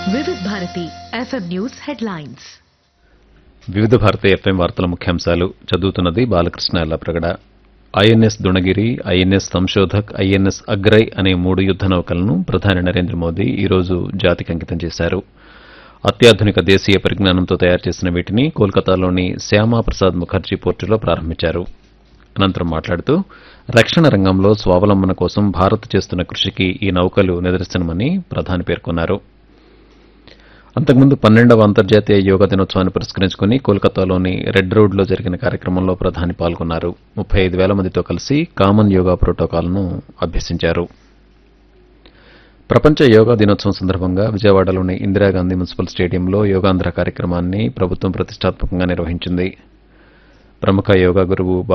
వివిధ Bharati FM news headlines వివిధ Bharati FM వార్తల ముఖ్యాంశాలు చదువుతున్నది Balakrishna Ellapragada INS Dunagiri INS Sanshodhak INS Agray అనే మూడు యుద్ద నౌకలను ప్రధాని నరేంద్ర మోదీ ఈరోజు జాతికి అంకితం చేశారు అత్యాధునిక దేశీయ పరిజ్ఞానంతో తయారు చేసిన వీటిని కోల్కతాలోని శ్యామా ప్రసాద్ ముఖర్జీ పోర్టులో ప్రారంభించారు అనంతరం మాట్లాడుతూ రక్షణ రంగంలో స్వావలంబన కోసం భారత్ చేస్తున్న కృషికి ఈ నౌకలు నిదర్శనమని ప్రధాని పేర్కొన్నారు అంతకుముందు పన్నెండవ అంతర్జాతీయ యోగా దినోత్సవాన్ని పురస్కరించుకుని కోల్కతాలోని రెడ్ రోడ్లో జరిగిన కార్యక్రమంలో ప్రధాని పాల్గొన్నారు ముప్పై ఐదు వేల మందితో కలిసి కామన్ యోగా ప్రోటోకాల్ను అభ్యసించారు ప్రపంచ యోగా దినోత్సవం సందర్భంగా విజయవాడలోని ఇందిరాగాంధీ మున్సిపల్ స్టేడియంలో యోగాంధ్ర కార్యక్రమాన్ని ప్రభుత్వం ప్రతిష్టాత్మకంగా నిర్వహించింది ప్రముఖ యోగా గురువు